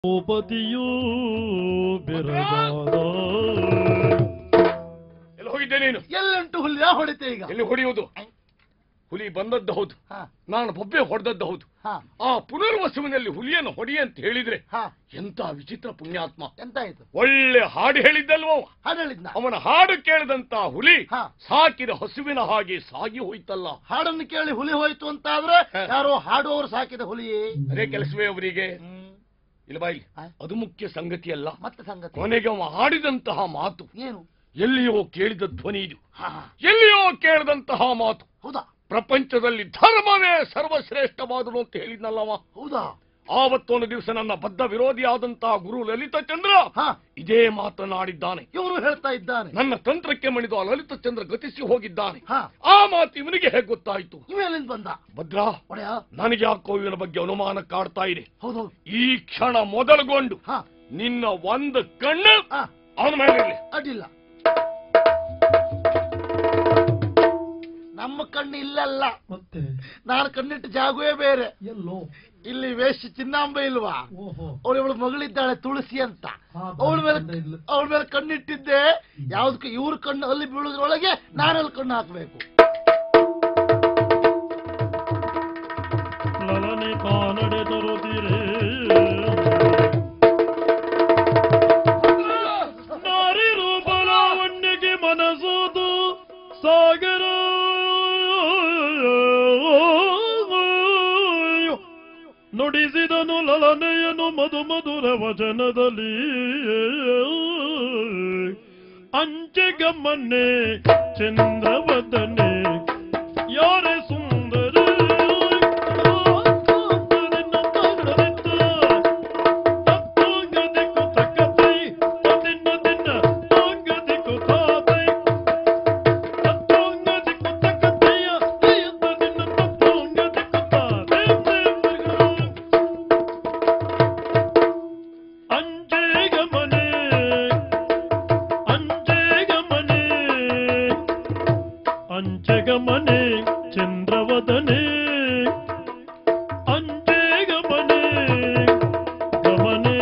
ಭೂಪತಿಯೂ ಬೆರಗಾದ ಎಲ್ಲಿ ಹೋಗಿದ್ದೆ ನೀನು ಎಲ್ಲುಂಟು ಹುಲಿಯ ಹೊಡಿತೆ ಈಗ ಎಲ್ಲಿ ಹೊಡೆಯುವುದು ಹುಲಿ ಬಂದದ್ದು ಹೌದು ಹಾ ನಾನು ಬೊಬ್ಬೆ ಹೊಡೆದದ್ದು ಹೌದು ಹಾ ಆ ಪುನರ್ವಸುವಿನಲ್ಲಿ ಹುಲಿಯನ್ನು ಹೊಡಿ ಅಂತ ಹೇಳಿದ್ರೆ ಹಾ ಎಂತ ವಿಚಿತ್ರ ಪುಣ್ಯಾತ್ಮ ಎಂತಾಯ್ತು ಒಳ್ಳೆ ಹಾಡು ಹೇಳಿದ್ದಲ್ವ ಅವ? ಹಾಡು ಹೇಳಿದ್ನ ಅವನ ಹಾಡು ಕೇಳಿದಂತ ಹುಲಿ ಹಾ. ಸಾಕಿದ ಹಸುವಿನ ಹಾಗೆ ಸಾಗಿ ಹೋಯ್ತಲ್ಲ ಹಾಡನ್ನು ಕೇಳಿ ಹುಲಿ ಹೋಯ್ತು ಅಂತ ಆದ್ರೆ ಹಾ. ಯಾರೋ ಹಾಡುವವರು ಸಾಕಿದ ಹುಲಿಯೇ ಅದೇ ಕೆಲಸವೇ ಅವರಿಗೆ ಹ್ಮ್. ಇಲ್ಲ ಬಾಯಿ ಆ? ಅದು ಮುಖ್ಯ ಸಂಗತಿ ಅಲ್ಲ ಮತ್ತೆ ಸಂಗತಿ ಕೊನೆಗೆ ಅವ ಆಡಿದಂತಹ ಮಾತು ಏನು ಎಲ್ಲಿಯೋ ಕೇಳಿದ ಧ್ವನಿ ಇದು ಹಾ ಹಾ. ಎಲ್ಲಿಯೋ ಕೇಳಿದಂತಹ ಮಾತು ಹೌದಾ ಪ್ರಪಂಚದಲ್ಲಿ ಧರ್ಮವೇ ಸರ್ವಶ್ರೇಷ್ಠವಾದುದು ಅಂತ ಹೇಳಿದ್ನಲ್ಲವ ಹೌದಾ ಆವತ್ತೊಂದು ದಿವಸ ನನ್ನ ಬದ್ಧ ವಿರೋಧಿಯಾದಂತಹ ಗುರು ಲಲಿತ ಚಂದ್ರ ಹಾ ಇದೇ ಮಾತನಾಡಿದ್ದಾನೆ ಇವರು ಹೇಳ್ತಾ ಇದ್ದಾನೆ ನನ್ನ ತಂತ್ರಕ್ಕೆ ಮಣಿದು ಆ ಲಲಿತ ಚಂದ್ರ ಗತಿಸಿ ಹೋಗಿದ್ದಾನೆ ಹಾ ಆ ಮಾತು ಇವನಿಗೆ ಹೇಗೆ ಗೊತ್ತಾಯ್ತು ಇವೆಲ್ಲಿಂದ ಬಂದ ಭದ್ರಾ ಒಡೆಯ ನನಗೆ ಯಾಕೋ ಇವನ ಬಗ್ಗೆ ಅನುಮಾನ ಕಾಡ್ತಾ ಇದೆ ಹೌದೌದು ಈ ಕ್ಷಣ ಮೊದಲುಗೊಂಡು ಹಾ ನಿನ್ನ ಒಂದು ಕಣ್ಣು ಹಾ ಅವನ ಮೇಲೆ ಇರ್ಲಿ. ಅಡ್ಡಿಲ್ಲ ನಮ್ಮ ಕಣ್ಣು ಇಲ್ಲಲ್ಲ ಮತ್ತೆ ನಾನು ಕಣ್ಣಿಟ್ಟ ಜಾಗವೇ ಬೇರೆ ಎಲ್ಲೋ ಇಲ್ಲಿ ವೇಷ ಚಿನ್ನಾಂಬ ಇಲ್ವಾ ಓಹೋ ಅವಳು ಇವಳು ಮಗಳಿದ್ದಾಳೆ ತುಳಸಿ ಅಂತ ಹಾ, ಅವಳ ಮೇಲೆ ಬಂದ ಇಲ್ಲ. ಅವಳ ಮೇಲೆ ಕಣ್ಣಿಟ್ಟಿದ್ದೆ ಯಾವ್ದಕ್ಕೆ ಇವ್ರ ಕಣ್ಣು ಅಲ್ಲಿ ಬೀಳುದ್ರೊಳಗೆ ನಾನಲ್ಲಿ ಕಣ್ಣು ಹಾಕ್ಬೇಕು ಲಲನೆ ಕಾನಡೆ ತರುತ್ತೀರೇ ನಾರಿ ರೂಪ ಲಾವಣ್ಯಕ್ಕೆ ಮನಸೋದು ಸಾಗರ ನುಡಿಸಿದನು ಲಲನೆಯನು ಮಧು ಮಧುರ ವಚನದಲ್ಲಿ ಅಂಚೆ ಗಮ್ಮನೆ ಚಂದ್ರವದನೆ ಯಾರೇ ಸುಂದರ ಅಂಜೇಗಮನೆ ಅಂಜೇಗಮನೆ ಅಂಚೆಗಮನೆ ಚಂದ್ರವದನೆ ಅಂಚೆಗಮನೆ ಗಮನೆ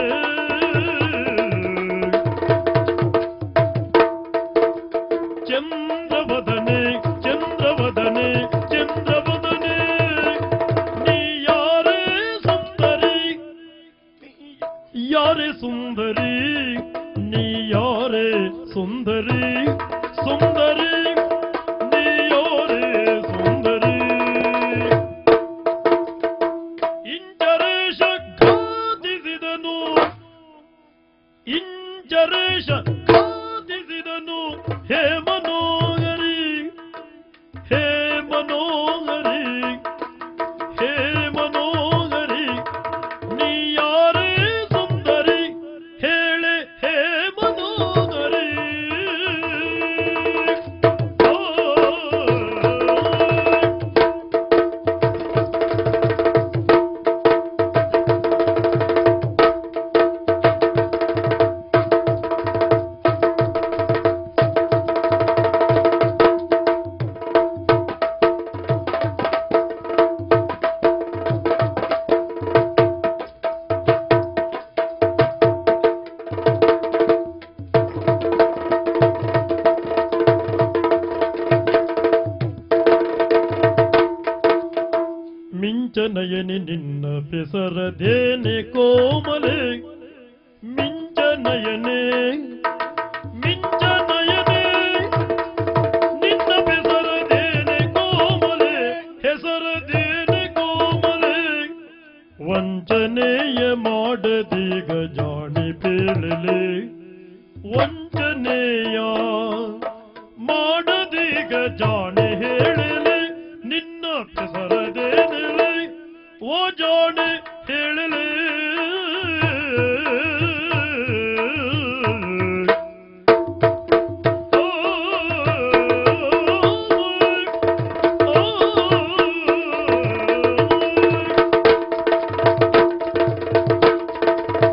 ಚಂದ್ರವದನೆ ಚಂದ್ರವದನೆ ಚಂದ್ರವದನೆ ನೀ ಯಾರೇ ಸುಂದರಿ ಯಾರೇ ಸುಂದರಿ ನೀ ಯಾರೇ ಸುಂದರಿ ಸುಂದರಿ ನೀ ಯಾರೇ ಸುಂದರಿ ಇಂಚರೇಶ ಖಾದಿಸಿದನು ಇಂಚರೇಶ ಖಾದಿಸಿದನು ಹೇ ಮನೋಗರಿ ಹೇ ಮನೋಗರಿ ಹೇ ಮನೋಗರಿ ನೀ ಯಾರೇ ಸುಂದರಿ ಹೇಳೆ ಹೇ ಮನೋಗರಿ ಓ ಮಿಂಚನಯನಿ ನಿನ್ನ ಪೆಸರದೇನೆ ಕೋಮಲೆ ಮಿಂಚನಯನೆ ಮಿಂಚನಯನೆ ನಿನ್ನ ಪೆಸರದೇನೆ ಕೋಮಲೆ ಹೆಸರದೇನೆ ಕೋಮಲೆ ವಂಚನೆಯ ಮಾಡದೀಗ ಜಾಣಿ ಪೇಳಲೆ ವಂಚನೆಯ ಮಾಡದೀಗ ಜಾಣಿ ಹೇಳಲೆ ನಿನ್ನ ಹೆಸರದೇನಲೆ ಓ ಜಾಣಿ ಹೇಳಲೆ ಓ, ಓ, ಓ.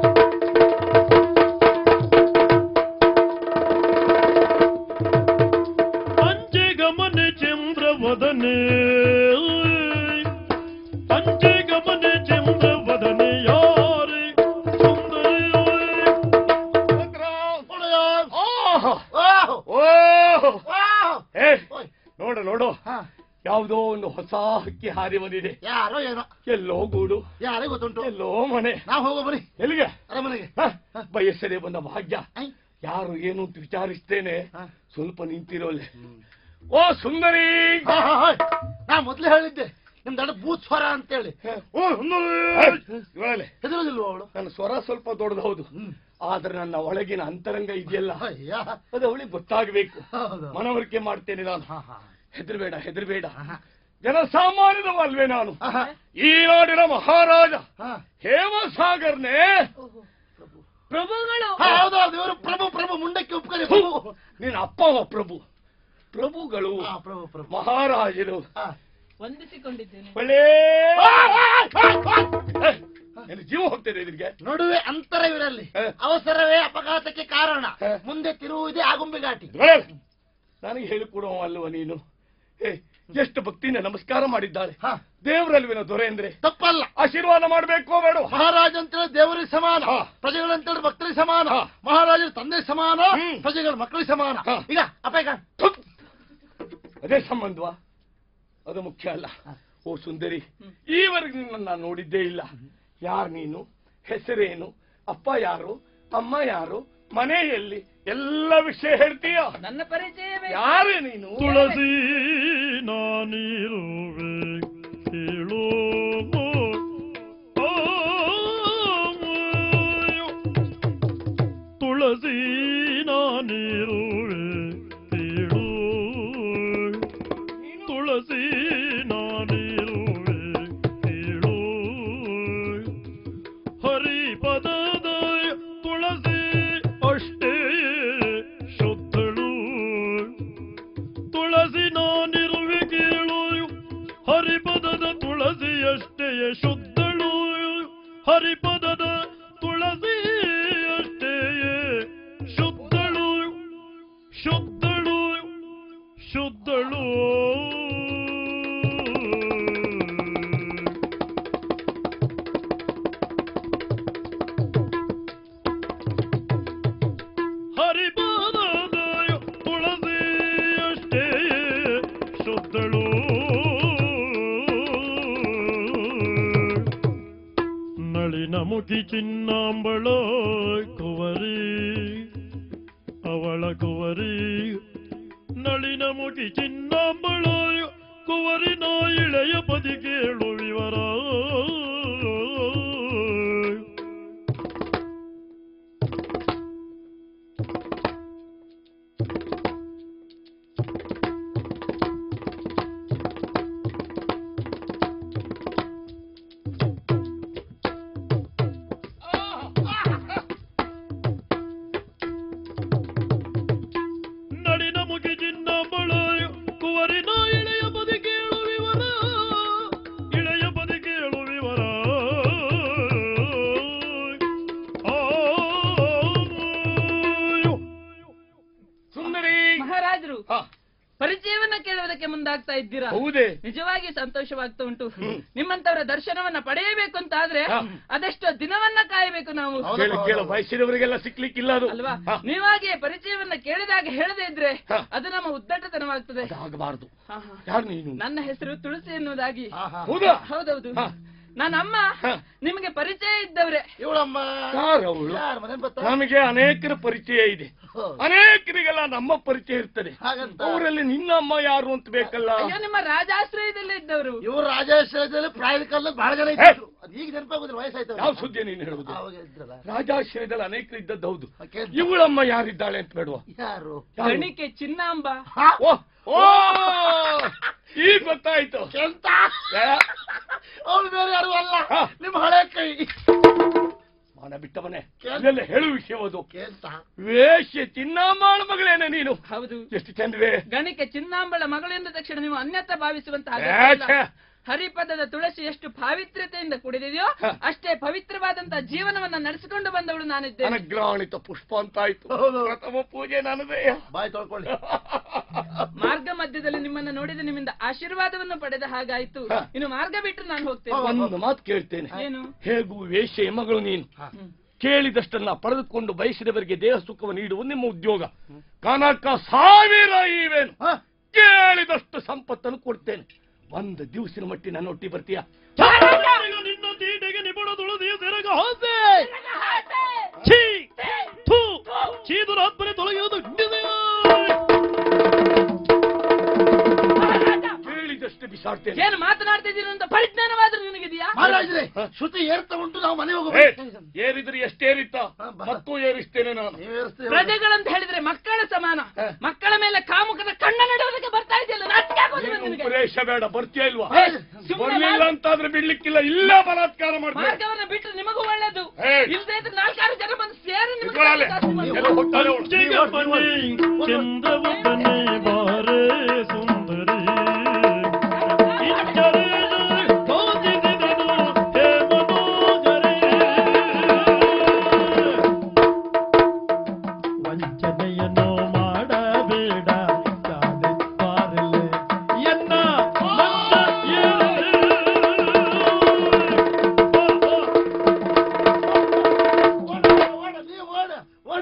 ಯಾವುದೋ ಒಂದು ಹೊಸ ಹಕ್ಕಿ ಹಾರಿ ಬಂದಿದೆ ಯಾರೋ ಏನೋ ಎಲ್ಲೋ ಗೂಡು ಯಾರೇ ಗೊತ್ತುಂಟು ಎಲ್ಲೋ ಮನೆ ನಾವು ಹೋಗೋ ಬನ್ನಿ ಎಲ್ಲಿಗೆ ಅರಮನೆಗೆ ಹ? ಬಯಸದೆ ಬಂದ ಭಾಗ್ಯ ಐ. ಯಾರು ಏನು ಅಂತ ವಿಚಾರಿಸ್ತೇನೆ ಹ. ಸ್ವಲ್ಪ ನಿಂತಿರೋಲೆ ಓ ಸುಂದರಿ ಹಾ, ಹಾ, ಹಾ. ನಾ ಮೊದ್ಲೇ ಹೇಳಿದ್ದೆ ನಿಮ್ ದೊಡ್ಡ ಭೂತ್ ಸ್ವರ ಅಂತೇಳಿ ಓ ಇವಳಲೆ ಹೆದರುದಿಲ್ವ ಅವಳು ನನ್ನ ಸ್ವರ ಸ್ವಲ್ಪ ದೊಡ್ಡದು ಹೌದು ಆದ್ರೆ ನನ್ನ ಒಳಗಿನ ಅಂತರಂಗ ಇದೆಯಲ್ಲ ಅಯ್ಯ ಅದು ಅವಳಿಗೆ ಗೊತ್ತಾಗಬೇಕು ಹೌದು ಮನವರಿಕೆ ಮಾಡ್ತೇನೆ ನಾನು ಹಾ, ಹಾ. ಹೆದರ್ಬೇಡ ಹೆದರ್ಬೇಡ ಹಾ. ಜನಸಾಮಾನ್ಯದವಲ್ವೇ ನಾನು ಹಾ, ಹಾ. ಈ ನಾಡಿನ ಮಹಾರಾಜ ಹಾ. ಹೇಮಸಾಗರ್ನೇ ಪ್ರಭುಗಳು ಹಾ, ಹೌದು ಹೌದು ಇವರು ಪ್ರಭು ಪ್ರಭು ಮುಂಡಕ್ಕೆ ಉಪ್ಕರಿ ಪ್ರಭು ನಿನ್ನ ಅಪ್ಪ ಅವ ಪ್ರಭು ಪ್ರಭುಗಳು ಹಾ, ಪ್ರಭು ಪ್ರಭು ಮಹಾರಾಜರು ಹಾ. ವಂದಿಸಿಕೊಂಡಿದ್ದೇನೆ ಒಳ್ಳೆ ಆ, ಆ, ಆ, ಆ. ನಿನ್ನ ಜೀವ ಹೋಗ್ತದೆ ಇದಕ್ಕೆ ನಡುವೆ ಅಂತರವಿರಲಿ ಹ. ಅವಸರವೇ ಅಪಘಾತಕ್ಕೆ ಕಾರಣ ಹ. ಮುಂದೆ ತಿರುವುದೇ ಆಗುಂಬೆಗಾಟಿ ನನಗೆ ಹೇಳಿಕೊಡುವ ಅಲ್ವ ನೀನು ಏ ಎಷ್ಟು ಭಕ್ತಿನ ನಮಸ್ಕಾರ ಮಾಡಿದ್ದಾಳೆ ಹ. ದೇವರಲ್ವಿನ ದೊರೆ ಅಂದ್ರೆ ತಪ್ಪಲ್ಲ ಆಶೀರ್ವಾದ ಮಾಡ್ಬೇಕೋ ಬೇಡ ಮಹಾರಾಜ ಅಂತೇಳಿ ದೇವರಿಗೆ ಸಮಾನ ಹಾ. ಪ್ರಜೆಗಳಂತೇಳಿ ಭಕ್ತರಿಗೆ ಸಮಾನ ಹಾ. ಮಹಾರಾಜರ ತಂದೆ ಸಮಾನ ಹ್ಮ್. ಪ್ರಜೆಗಳ ಮಕ್ಕಳಿಗೆ ಸಮಾನ ಹಾ. ಈಗ ಅಪೇಗ ಅದೇ ಸಂಬಂಧವಾ ಅದು ಮುಖ್ಯ ಅಲ್ಲ ಓ ಸುಂದರಿ ಈವರೆಗೆ ನಿನ್ನ ನಾನು ನೋಡಿದ್ದೇ ಇಲ್ಲ ಯಾರು ನೀನು ಹೆಸರೇನು ಅಪ್ಪ ಯಾರು ಅಮ್ಮ ಯಾರು ಮನೆ ಎಲ್ಲಿ ಎಲ್ಲ ವಿಷಯ ಹೇಳ್ತೀಯ ನನ್ನ ಪರಿಚಯವೇ ಯಾರೇ ನೀನು ತುಳಸಿ ನಾನಿರುವೆ ಹೇಳೋ ತುಳಸಿ ನಾನಿರುವೆ ಹೇಳೋ ತುಳಸಿ ನಾನಿರುವೆ ಹೇಳೋ ಹರಿ ಪದದ ತುಳಸಿ ಅಷ್ಟೇ ಶುದ್ಧಳು ತುಳಸಿ ನಾನಿರುವೆ ಕೇಳು ಹರಿಪದದ ತುಳಸಿಯಷ್ಟೆಯ ಶುದ್ಧಳು ಹರಿಪದದ ತುಳಸಿಯಷ್ಟೆಯ ಶುದ್ಧಳು ಶುದ್ಧಳು ಶುದ್ಧಳು ಹರಿಪದದ ತುಳಸಿಯಷ್ಟೇ ಶುದ್ಧಳು ನಳಿನ ಮುಖಿ ಚಿನ್ನಾಂಬಳ ಕುವರಿ ಅವಳ ಕುವರಿ ನಳಿನ ಮುಖಿ ಚಿನ್ನಾಂಬಳ ಕುವರಿನ ಇಳೆಯ ಪದಿ ಕೇಳು ವಿವರ ನಡಿನ ಮುಗಿ ಚಿನ್ನಂಬಳ ಕುವರಿನ ಇಳೆಯ ಪದಿ ಕೇಳು ವಿವರ ಇಳೆಯ ಪದಿ ಕೇಳು ವಿವರ ಆಯೋ. ಸುಂದರಿ ಮಹಾರಾಜರು ಹ, ಪರಿಚಯವನ್ನ ಕೇಳುವುದಕ್ಕೆ ಮುಂದಾಗ್ತಾ ಇದ್ದೀರಾ ಹೌದೇ ನಿಜವಾಗಿ ಸಂತೋಷವಾಗ್ತಾ ಉಂಟು ನಿಮ್ಮಂತವರ ದರ್ಶನವನ್ನ ಪಡೆಯಬೇಕು ಅಂತ ಆದ್ರೆ ಹ. ಅದೆಷ್ಟೋ ದಿನವನ್ನ ಕಾಯಬೇಕು ನಾವು ಹೌದು. ಕೇಳು ಕೇಳು ಬಯಸಿದವರಿಗೆಲ್ಲ ಸಿಕ್ಲಿಕ್ಕಿಲ್ಲ ಅದು ಅಲ್ವಾ ಹ, ನೀವಾಗೆ ಪರಿಚಯವನ್ನ ಕೇಳಿದಾಗ ಹೇಳದೇ ಇದ್ರೆ ಹ. ಅದು ನಮ್ಮ ಉದ್ದಟತನವಾಗ್ತದೆ ಅದಾಗಬಾರ್ದು ಹ, ಹ. ಯಾರು ನೀನು ನನ್ನ ಹೆಸರು ತುಳಸಿ ಎನ್ನುವುದಾಗಿ ಹಾ, ಹಾ. ಹೌದಾ ಹೌದೌದು ಹ. ನನ್ನ ಅಮ್ಮ ಹ. ನಿಮಗೆ ಪರಿಚಯ ಇದ್ದವ್ರೆ ಇವಳಮ್ಮ ಯಾರು ಅವಳು ಯಾರು ಮನೆ ಬತ್ತ ನಮಗೆ ಅನೇಕರ ಪರಿಚಯ ಇದೆ ಅನೇಕರಿಗೆಲ್ಲ ನಮ್ಮ ಪರಿಚಯ ಇರ್ತದೆ ಹಾಗಂತ ಅವರಲ್ಲಿ ನಿನ್ನ ಅಮ್ಮ ಯಾರು ಅಂತ ಬೇಕಲ್ಲ ಅಯ್ಯೋ ನಿಮ್ಮ ರಾಜಾಶ್ರಯದಲ್ಲೇ ಇದ್ದವರು ಇವರು ರಾಜೇಶ್ವರದಲ್ಲಿ ಪ್ರಾಯದ ಕಾಲದಲ್ಲಿ ಬಹಳ ಜನ ಇದ್ರು ಅದು ಈಗ ನೆನಪಾಗುದಿಲ್ಲ ವಯಸ್ಸಾಯ್ತು ಯಾವ ಸುದ್ದಿ ನೀನು ಹೇಳುವುದು ಅವಾಗ ಇದ್ರಲ್ಲ ರಾಜಾಶ್ರಯದಲ್ಲಿ ಅನೇಕರು ಇದ್ದದ್ದು ಹೌದು ಯಾಕೆ? ಇವಳಮ್ಮ ಯಾರಿದ್ದಾಳೆ ಅಂತ ಬೇಡುವ ಯಾರು ಯಾರು? ಗಣಿಕೆ ಚಿನ್ನಾಂಬ ಹಾ? ಓ ಓ ಈಗ ಗೊತ್ತಾಯ್ತು ಕೆಂತ ಏ, ಅವಳು ಬೇರೆ ಯಾರು ಅಲ್ಲ ಹಾ. ನಿಮ್ಮ ಹಳೆ ಕೈ ಮಾನ ಬಿಟ್ಟವನೇ ಇದೆಲ್ಲ ಹೇಳು ವಿಷಯವದು ಕೆಂತ ವೇಶ್ಯ ಚಿನ್ನಮ್ಮಳ ಮಗಳೇನೆ ನೀನು ಹೌದು ಎಷ್ಟು ಚಂದ್ವೆ ಗಣಿಕೆ ಚಿನ್ನಾಂಬಳ ಮಗಳು ಎಂದ ತಕ್ಷಣ ನೀವು ಅನ್ಯಥ ಭಾವಿಸುವಂತಹ ಏ, ಅಗತ್ಯ ಇಲ್ಲ. ಛೆ. ಹರಿಪದದ ತುಳಸಿ ಎಷ್ಟು ಪಾವಿತ್ರ್ಯತೆಯಿಂದ ಕುಡಿದಿದೆಯೋ ಹ. ಅಷ್ಟೇ ಪವಿತ್ರವಾದಂತಹ ಜೀವನವನ್ನ ನಡೆಸಿಕೊಂಡು ಬಂದವಳು ನಾನಿದ್ದೇನೆ ಅನಗ್ರಾಣಿತ ಪುಷ್ಪ ಅಂತಾಯ್ತು ಹೌದು. ಪ್ರಥಮ ಪೂಜೆ ನನ್ನದೇ ಬಾಯ್ ತೊಳ್ಕೊಳ್ಳಿ ಮಾರ್ಗ ಮಧ್ಯದಲ್ಲಿ ನಿಮ್ಮನ್ನ ನೋಡಿದ ನಿಮ್ಮಿಂದ ಆಶೀರ್ವಾದವನ್ನು ಪಡೆದ ಹಾಗಾಯ್ತು ಹ. ಇನ್ನು ಮಾರ್ಗ ಬಿಟ್ಟು ನಾನು ಹೋಗ್ತೇನೆ ಒಂದು ಮಾತು ಕೇಳ್ತೇನೆ ಏನು ಹೇಗೂ ವೇಶ್ಯೆ ಮಗಳು ನೀನು ಹ್ಮ್. ಕೇಳಿದಷ್ಟನ್ನ ಪಡೆದುಕೊಂಡು ಬಯಸಿದವರಿಗೆ ದೇಹ ಸುಖವ ನೀಡುವುದು ನಿಮ್ಮ ಉದ್ಯೋಗ ಕನಕ ಸಾವಿರ ಇವೇನು ಹಾ? ಕೇಳಿದಷ್ಟು ಸಂಪತ್ತನ್ನು ಕೊಡ್ತೇನೆ ಒಂದು ದಿವಸಿನ ಮಟ್ಟಿ ನನ್ನ ಒಟ್ಟಿ ಬರ್ತೀಯ ಈಗ ನಿನ್ನ ತೀಟೆಗೆ ನಿಪುಣ ತುಳಸಿಯ ಸೆರಗ ಹೋಸೆ ಛೀ ಥೂ ಚೀದುರಾತ್ಮನೆ ತೊಲಗಿರುವುದು ಕೇಳಿದಷ್ಟು ಬಿಸಾಡ್ತೇನೆ ಏನು ಮಾತನಾಡ್ತಿದ್ದೀರಿ ಅಂತ ಪರಿಜ್ಞಾನವಾದ್ರೂ ನಿನಗಿದೆಯಾ ಮಹಾರಾಜರೇ ಶ್ರುತಿ ಏರ್ತಾ ಉಂಟು ನಾವು ಮನೆ ಏ, ಹೋಗಬೇಕು ಏರಿದ್ರೆ ಎಷ್ಟೇರಿತ್ತ ಹಾ, ಬಾ. ಮತ್ತು ಏರಿಸ್ತೇನೆ ನಾನು ನೀವು ಏರಿಸ್ತೀರ ಪ್ರಜೆಗಳಂತ ಹೇಳಿದ್ರೆ ಮಕ್ಕಳ ಸಮಾನ ಹ. ಮಕ್ಕಳ ಮೇಲೆ ಕಾಮುಕದ ಕಣ್ಣ ನೆಡುವುದಕ್ಕೆ ಬರ್ತಾ ಇದೆಯಲ್ಲ ನಾಚಿಕೆ ಆಗೋದಿಲ್ಲ ಏನು ನಿನಗೆ ಉಪದೇಶ ಬೇಡ ಬರ್ತೀಯ ಇಲ್ವಾ ಏ, ಸುಮ್ನೆ ಬರ್ಲಿಲ್ಲ ಮಾಡ್- ಅಂತಾದ್ರೆ ಬಿಡ್ಲಿಕ್ಕಿಲ್ಲ ಇಲ್ಲ ಬಲಾತ್ಕಾರ ಮಾಡ್ತೇನೆ ಮಾರ್ಗವನ್ನ ಬಿಟ್ಟರೆ ನಿಮಗೂ ಒಳ್ಳೇದು ಏ. ಇಲ್ಲದೆ ಇದ್ರೆ ನಾಲ್ಕಾರು ಜನ ಬಂದು ಸೇರಿ ನಿಮಗೆ ಇಟ್ಕೊಳ್ಳಲೆ. ಜಾಸ್ತಿ ಮಾಡ್ತಾರೆ. ಎಲ್ಲ ಹೋಗ್ತಾರೆ ಅವ್ರು. ಅಂಚಿಗ ಬನ್ನಿ ಚಂದ್ರವು ಬನ್ನಿ ಬಾರೆ ಸುಂದರಿ ಇಂಚರೆ ತೋಜಿಸಿದನು ಹೇ ಮನೋಜರೇ ವಂಚನೆಯನ್ನು ಮಾಡಬೇಡ ಕಾಲೆತ್ತಾರಲೆ ಎನ್ನ ನನ್ನ ಏರಲೆ. ಓಡ, ಓಡ, ನೀವು ಓಡ, ಓಡ.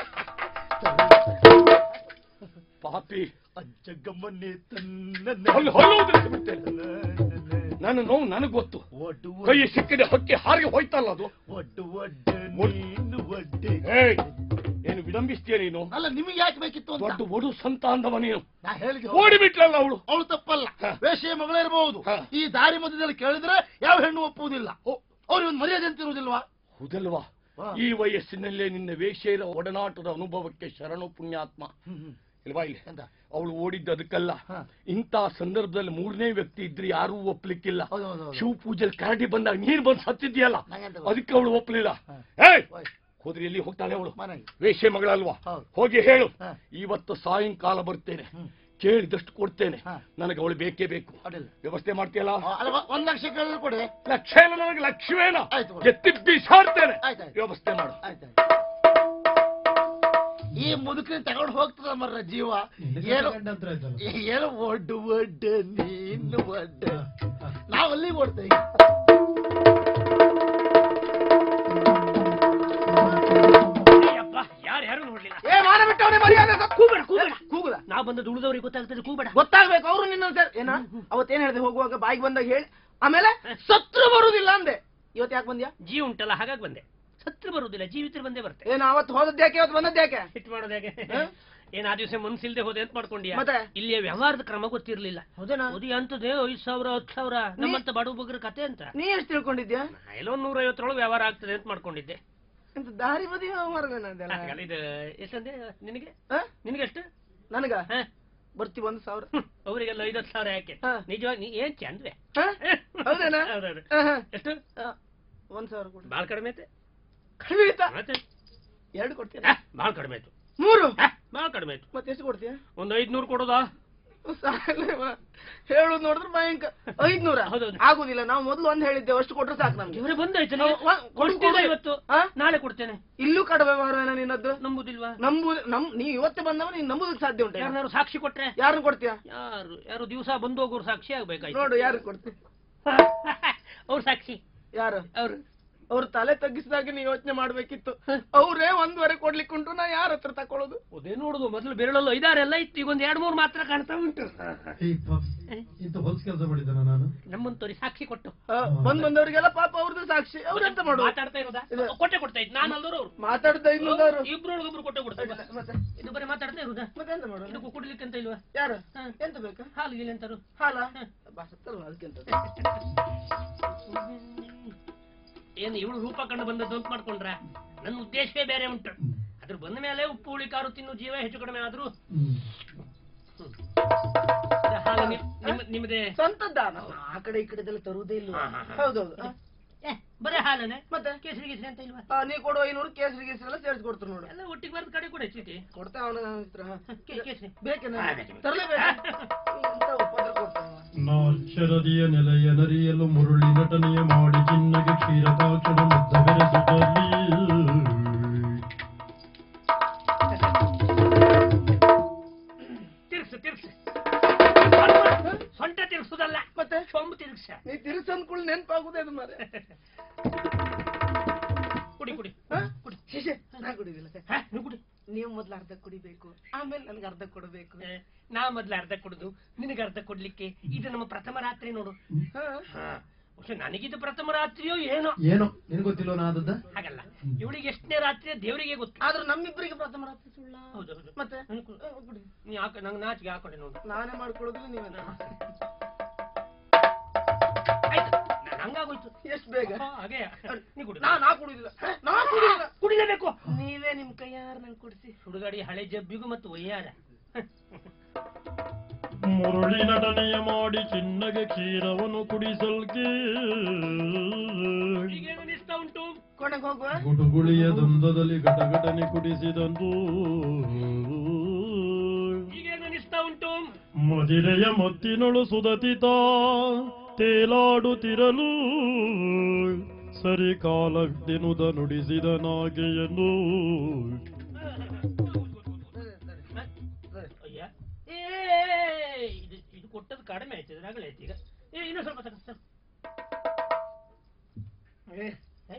ಪಾಪಿ ಅಜ್ಜಗಮ್ಮನೆ ತನ್ನ ಅಲ್ಲಿ ಹೊಲೋದ್ರಿಂದ ಬಿಡ್ತೇನೆ ನನ್ನ ನೋವು ನನಗೆ ಗೊತ್ತು ಒಡ್ಡು ಕೈ ಸಿಕ್ಕಿದೆ ಹೊಕ್ಕಿ ಹಾರಿಗೆ ಹೋಯ್ತಲ್ಲ ಅದು ಒಡ್ಡು ಒಡ್ಡು ನೀನು ಒಡ್ಡೆ ಏಯ್ ಏನು ವಿಡಂಬಿಸ್ತೀಯ ನೀನು ಅಲ್ಲ ನಿಮಗೆ ಯಾಕೆ ಬೇಕಿತ್ತು ಅಂತ ದೊಡ್ಡ ಒಡು ಸಂತ ಅಂದವ ನೀನು ನಾ ಹೇಳಿದೆ ಓಡಿಬಿಟ್ಲಲ್ಲ ಅವಳು ಅವಳು ತಪ್ಪಲ್ಲ ಹ. ವೇಷೆಯ ಮಗಳಿರಬಹುದು ಹ. ಈ ದಾರಿ ಮಧ್ಯದಲ್ಲಿ ಕೇಳಿದ್ರೆ ಯಾವ ಹೆಣ್ಣು ಒಪ್ಪುವುದಿಲ್ಲ ಅವ್ರಿಗೆ ಒಂದು ಮರ್ಯಾದೆ ಅಂತ ಇರುವುದಿಲ್ವಾ ಹೌದಲ್ವಾ ವಾ. ಈ ವಯಸ್ಸಿನಲ್ಲೇ ನಿನ್ನ ವೇಷೆಯ ಒಡನಾಟದ ಅನುಭವಕ್ಕೆ ಶರಣು ಪುಣ್ಯಾತ್ಮ ಇಲ್ವಾ ಇಲ್ಲಿ ಎಂತ ಅವಳು ಓಡಿದ್ದು ಅದಕ್ಕಲ್ಲ ಹ. ಇಂಥ ಸಂದರ್ಭದಲ್ಲಿ ಮೂರನೇ ವ್ಯಕ್ತಿ ಇದ್ರೆ ಯಾರೂ ಒಪ್ಲಿಕ್ಕಿಲ್ಲ ಹೌದು, ಹೌದು, ಹೌದು. ಶಿವ ಪೂಜೆಲಿ ಕರಡಿ ಬಂದಾಗ ನೀರ್ ಬಂದು ಸತ್ತಿದ್ಯಲ್ಲ ನಂಗೆಂತ ಗೊತ್ತು? ಅದಕ್ಕೆ ಅವಳು ಒಪ್ಲಿಲ್ಲ ಹ. ಏಯ್ ಓಯ್, ಹೋದ್ರೆ ಎಲ್ಲಿ ಹೋಗ್ತಾಳೆ ಅವಳು ಮನೆಗೆ ವೇಷೆ ಮಗಳಲ್ವಾ ಹೌದು. ಹೋಗಿ ಹೇಳು ಹ. ಇವತ್ತು ಸಾಯಂಕಾಲ ಬರ್ತೇನೆ ಹ್ಮ್. ಕೇಳಿದಷ್ಟು ಕೊಡ್ತೇನೆ ಹ. ನನಗೆ ಅವಳು ಬೇಕೇ ಬೇಕು ಅಡ್ಡಿಲ್ಲ. ವ್ಯವಸ್ಥೆ ಮಾಡ್ತೀಯಲ್ಲ ಆ, ಅಲ್ಲ ಒ- ಒಂದ್ ಲಕ್ಷ ಕೇಳಿದ್ರೆ ಕೊಡಿ ಲಕ್ಷ ಇಲ್ಲ ನನಗೆ ಲಕ್ಷ್ಮೇನ ಆಯ್ತು. ಎತ್ತಿ ಬಿಸಾಡ್ತೇನೆ ಆಯ್ತಾಯ್ತು. ವ್ಯವಸ್ಥೆ ಮಾಡು ಆಯ್ತಾಯ್ತು ಈ ಮುದುಕಿನ ತಗೊಂಡು ಹೋಗ್ತದ ಮರ್ರ ಜೀವ ಏನು ಏನು ಒಡ್ಡು ಒಡ್ಡು ನೀನು ಒಡ್ಡು ನಾವು ಅಲ್ಲಿಗೆ ಓಡ್ತೇವೆ ಯಾರು ಯಾರು ನೋಡ್ಲಿಲ್ಲ ಏ ಮಾನ ಬಿಟ್ಟವನೇ ಮರ್ಯಾದೆ ಸ- ಕೂಗ್ಬೇಡ ಕೂಗ್ಬೇಡ ಕೂಗುದ ನಾ ಬಂದದ್ದು ಉಳಿದವರಿಗೆ ಗೊತ್ತಾಗ್ತದೆ ಕೂಗಬೇಡ ಗೊತ್ತಾಗ್ಬೇಕು ಅವರು ನಿನ್ನ ಸರ್ ಏನ ಅವತ್ತೇನ್ ಹೇಳಿದೆ ಹೋಗುವಾಗ ಬಾಯಿಗೆ ಬಂದಾಗ ಹೇಳಿ ಆಮೇಲೆ ಸತ್ರು ಬರುದಿಲ್ಲ ಅಂದೆ ಇವತ್ತು ಯಾಕೆ ಬಂದ್ಯಾ ಜೀವ ಉಂಟಲ್ಲ ಹಾಗಾಗಿ ಬಂದೆ ಸತ್ರ ಬರುವುದಿಲ್ಲ ಜೀವಿತರ ಬಂದೇ ಬರ್ತೆ ಏನ್ ಅವತ್ತು ಹೋದದ್ದು ಯಾಕೆ ಇವತ್ತು ಬಂದದ್ದು ಯಾಕೆ ಹಿಟ್ ಮಾಡೋದು ಹೇಗೆ ಹ? ಏನ್ ಆ ದಿವಸ ಮನ್ಸಿಲ್ದೆ ಹೋದೆ ಅಂತ ಮಾಡ್ಕೊಂಡ್ಯಾ ಮತ್ತೆ? ಇಲ್ಲಿಯ ವ್ಯವಹಾರದ ಕ್ರಮ ಗೊತ್ತಿರ್ಲಿಲ್ಲ ಹೌದೇನಾ ಓದಿ ಅಂತದೆ ಐದ್ ಸಾವಿರ ಹತ್ತು ಸಾವಿರ ನಮ್ಮಂತ ಬಡವ ಬಗ್ರ ಕತೆ ಅಂತ ನೀ ಎಷ್ಟು ತಿಳ್ಕೊಂಡಿದ್ಯಾ ನಾ ಎಲ್ಲೋ ಒಂದ್ ನೂರೈವತ್ತರೊಳಗೆ ವ್ಯವಹಾರ ಆಗ್ತದೆ ಅಂತ ಮಾಡ್ಕೊಂಡಿದ್ದೆ ಎಂತ ದಾರಿ ಬದಿ ಮಾರ್ಗನದೆಲ್ಲ ಹಾಗಲ್ಲ ಇದು ಎಷ್ಟಂದೆ ನಿನಗೆ ಹ? ನಿನಗೆ ಎಷ್ಟು ನನಗ ಹ? ಬರ್ತಿ ಒಂದು ಸಾವಿರ ಹ್ಮ್. ಅವರಿಗೆಲ್ಲ ಐದತ್ತು ಸಾವಿರ ಯಾಕೆ ಹ. ನಿಜವಾಗಿ ನೀ ಏನ್ ಚಂದ್ವೆ ಹ? ಹೌದೇನಾ ಹೌದೌದು. ಹ, ಹ. ಎಷ್ಟು ಹ, ಒಂದ್ ಸಾವಿರ ಕೊಡು ಬಾಳ್ ಕಡಿಮೆ ಐತೆ ಕಡಿಮೆ ಆಯ್ತಾ ಮತ್ತೆ ಎರಡು ಕೊಡ್ತೀಯ ಹ, ಬಾಳ್ ಕಡಿಮೆ ಆಯ್ತು ಮೂರು ಹ, ಬಾಳ್ ಕಡಿಮೆ ಆಯ್ತು ಮತ್ತೆ ಎಷ್ಟು ಕೊಡ್ತೀಯ ಒಂದ್ ಐದ್ನೂರು ಕೊಡೋದಾ ಸಾಕಲ್ಲೇವ? ಹೇಳುದು ನೋಡಿದ್ರೆ ಭಯಂಕರ ಐದ್ನೂರ ಹೌದೌದು. ಆಗುದಿಲ್ಲ ನಾವು ಮೊದ್ಲು ಒಂದ್ ಹೇಳಿದ್ದೇವೆ ಅಷ್ಟು ಕೊಟ್ರೆ ಸಾಕು ನಮ್ಗೆ ಇವರೇ ಬಂದಾಯ್ತು ನಾವು ವ- ಕೊಡು, ಕೊಡ್ತೀರಾ ಕೊಡು. ಇವತ್ತು ಹ? ನಾಳೆ ಕೊಡ್ತೇನೆ ಇಲ್ಲೂ ಕಡ ವ್ಯವಹಾರ ನಿನ್ನದ್ದು ನಂಬುದಿಲ್ವಾ ನಂಬು ನಮ್ ನೀವ್ ಇವತ್ತೇ ಬಂದವ ನೀನ್ ನಂಬುದಕ್ಕೆ ಸಾಧ್ಯ ಉಂಟಾ ಯಾರು ಸಾಕ್ಷಿ ಕೊಟ್ರೆ ಯಾರನ್ನ ಕೊಡ್ತೀಯ ಯಾರು ಯಾರು ದಿವಸ ಬಂದು ಹೋಗೋರು ಸಾಕ್ಷಿ ಆಗ್ಬೇಕಾಯ್ತು ನೋಡು ಯಾರು ಕೊಡ್ತೀಯ ಅವ್ರು ಸಾಕ್ಷಿ ಯಾರು ಅವ್ರು ಅವ್ರ ತಲೆ ತಗ್ಗಿಸಿದಾಗ ನೀ ಯೋಚನೆ ಮಾಡ್ಬೇಕಿತ್ತು ಅವ್ರೇ ಒಂದುವರೆ ಕೊಡ್ಲಿಕ್ಕೆ ಉಂಟು ನಾ ಯಾರ ಹತ್ರ ತಕೊಳ್ಳೋದು ಅದೇ ನೋಡುದು ಮೊದಲು ಬೆರಳಲ್ಲಿ ಐದಾರೆಲ್ಲ ಇತ್ತು ಈಗ ಒಂದ್ ಎರಡ್ ಮೂರು ಮಾತ್ರ ಕಾಣ್ತಾ ಉಂಟು ಇಂತ ಹೊಲ್ಸ್ ಕೆಲಸ ಮಾಡಿದ್ದಾನ ನಾನು ನಮ್ಮಂತವ್ರಿಗೆ ಸಾಕ್ಷಿ ಕೊಟ್ಟು ಆ, ಬಂದ್ ಬಂದವರಿಗೆಲ್ಲ ಪಾಪ ಅವ್ರದ್ದು ಸಾಕ್ಷಿ ಅವ್ರೆಂತ ಮಾಡುದು ಮಾತಾಡ್ತಾ ಇರೋದಾ ಇದು. ಕೊಟ್ಟೆ ಕೊಡ್ತಾ ಇತ್ತು ನಾನು ಅಲ್ದವ್ರು ಅವ್ರು ಮಾತಾಡ್ದ ಇನ್ನೊಂದವ್ರು ಇಬ್ರೊಳಗೊಬ್ರು ಕೊಟ್ಟೆ ಕೊಡ್ತಾ ಇಲ್ವಾ? ಮತ್ತೆ ಇದು ಬರೀ ಮಾತಾಡ್ತಾ ಇರೋದಾ ಮತ್ತೆ ಎಂತ ಮಾಡೋದು ಇದಕ್ಕೂ ಕುಡಿಲಿಕ್ಕೆ ಅಂತ ಇಲ್ವಾ ಯಾರು ಹ. ಎಂತ ಬೇಕಾ ಹಾಲು ಗೀಲು ಎಂತಾರು ಹಾಲ ಬರ್ತಲ್ಲ ಅದಕ್ಕೆಂತ ಏನು ಇವಳು ರೂಪ ಕಂಡು ಬಂದದ್ದು ಅಂತ ಮಾಡ್ಕೊಂಡ್ರ ನನ್ನ ಉದ್ದೇಶವೇ ಬೇರೆ ಉಂಟು ಅದ್ರ ಬಂದ ಮೇಲೆ ಉಪ್ಪು ಹುಳಿ ಕಾರು ತಿನ್ನು ಜೀವ ಹೆಚ್ಚು ಕಡಿಮೆ ಆದ್ರೂ ಇದು ಹಾಲು ನಿಮ್- ನಿಮ್ಮ- ನಿಮ್ಮದೇ ಸ್ವಂತದ್ದ ನಾವು ಆ ಕಡೆ ಈ ಕಡೆದೆಲ್ಲ ತರುವುದೇ ಇಲ್ಲ ಹಾ, ಹಾ, ಹಾ. ಹೌದೌದು ಆ, ಏ, ಬರೀ ಹಾಲನೆ ಮತ್ತೆ ಕೇಸರಿ ಗೀಸರಿ ಅಂತ ಇಲ್ವಾ ಆ, ನೀ ಕೊಡುವ ಐನೂರು ಕೇಸರಿ ಗೀಸರಿ ಎಲ್ಲ ಸೇರಿಸಿ ಕೊಡ್ತಾರೆ ನೋಡು ಎಲ್ಲ ಒಟ್ಟಿಗೆ ಬರೆದ ಕಡೆ ಕೂಡ ಚೀಟಿ ಕೊಡ್ತಾ ಅವನ ಹತ್ರ ಹಾ. ಕೇ- ಕೇಸರಿ ಬೇಕೇನ ಹಾ, ಬೇಕು, ಬೇಕು. ತರಲೇಬೇಕು ಎಂತ ಉಪದ್ರ ಕೊಡ್ತಾನ ನಾಶರದಿಯ ನೆಲೆಯ ನರಿಯಲು ಮುರುಳಿ ನಟನೆಯ ಮಾಡಿ ಚಿನ್ನಗೆ ಕ್ಷೀರ ಕಾಕ್ಷಣ ಮುದ್ದ ಬೆರೆಸುತ್ತಲಿ ತಿರ್ಗ್ಸು ತಿರ್ಗ್ಸು ಸೊಂಟ ತಿರ್ಗ್ಸುದಲ್ಲ ಮತ್ತೆ ಸೊಂಬು ತಿರ್ಗ್ಸ ನೀ ತಿರ್ಸಂದ್ಕೂಡ್ ನೆನ್ಪಾಗುದೇ ಅದು ಮಾರೆ ಕುಡಿ ಕುಡಿ ಹಾ? ಶೀಶೆ, ನಾ ಕುಡಿದಿಲ್ಲ ಹಾ, ನೀವು ಕುಡಿ ನೀವು ಮೊದ್ಲು ಅರ್ಧ ಕುಡಿಬೇಕು ಆಮೇಲೆ ನನ್ಗೆ ಅರ್ಧ ಕೊಡಬೇಕು ಏ, ನಾ ಮೊದ್ಲು ಅರ್ಧ ಕೊಡುದು ನಿನಗೆ ಅರ್ಧ ಕೊಡ್ಲಿಕ್ಕೆ ಇದು ನಮ್ಮ ಪ್ರಥಮ ರಾತ್ರಿ ನೋಡು ಹಾ. ಹಾ ಬಹುಶಃ ನನಗಿದು ಪ್ರಥಮ ರಾತ್ರಿಯೋ ಏನೋ ಏನೋ ನಿನ್ ಗೊತ್ತಿಲ್ವ ನಾ ಆದದ್ದ ಹಾಗಲ್ಲ ಇವಳಿಗೆ ಎಷ್ಟನೇ ರಾತ್ರಿ ದೇವರಿಗೆ ಗೊತ್ತು ಆದ್ರೂ ನಮ್ಮಿಬ್ಬರಿಗೆ ಪ್ರಥಮ ರಾತ್ರಿ ಸುಳ್ಳ ಹೌದು ಹೌದು ಮತ್ತೆ ನನಗೆ ಕೊಡು. ಆ, ಕೊಡಿ. ನೀ ಹಾಕ ನಂಗೆ ನಾಚಿಗೆ ಹಾಕೊಂಡೆ ನೋಡು ನಾನೇ ಮಾಡ್ಕೊಡೋದಿಲ್ಲ ನೀವೇ ಆಯ್ತು ನ- ನಂಗಾಗೋಯ್ತು ಎಷ್ಟು ಬೇಗ ಹಾ, ಹಾಗೆ ನೀ ಕುಡಿ ನಾ ನಾ ಕುಡಿದಿಲ್ಲ ನಾ ಕುಡಿದಿಲ್ಲ ಕುಡಿಲೇಬೇಕು ನೀವೇ ನಿಮ್ ಕೈಯಾರ ನಂಗೆ ಕುಡಿಸಿ ಸುಡುಗಾಡಿ ಹಳೆ ಜಬ್ಬಿಗೂ ಮತ್ತು ಒಯ್ಯಾರ ಮುರುಳಿ ನಟನೆಯ ಮಾಡಿ ಚಿನ್ನಗೆ ಕ್ಷೀರವನ್ನು ಕುಡಿಸಲ್ಕೆ ಈಗೇನು ಅನಿಸ್ತಾ ಉಂಟು ಕೊನೆಗೆ ಹೋಗುವ ಗುಡುಗುಳಿಯ ದಂದದಲ್ಲಿ ಘಟಘಟನೆ ಕುಡಿಸಿದಂದು ಈಗೇನು ಅನಿಸ್ತಾ ಉಂಟು ಮದಿರೆಯ ಮತ್ತಿನಳು ಸುದತಿತ ತೇಲಾಡುತ್ತಿರಲು ಸರಿ ಕಾಲದ್ದೆನುದ ನುಡಿಸಿದ ನಾಗೆಯನ್ನು ಅಯ್ಯ ಏ ಇದು ಇದು ಕೊಟ್ಟದ್ದು ಕಡಿಮೆ ಆಯ್ತು ಇದ್ರಾಗಲೇ ಆಯ್ತು ಈಗ ಏ ಇನ್ನೂ ಸ್ವಲ್ಪ ತಗೋ, ತಗೋ. ಏ, ಏ,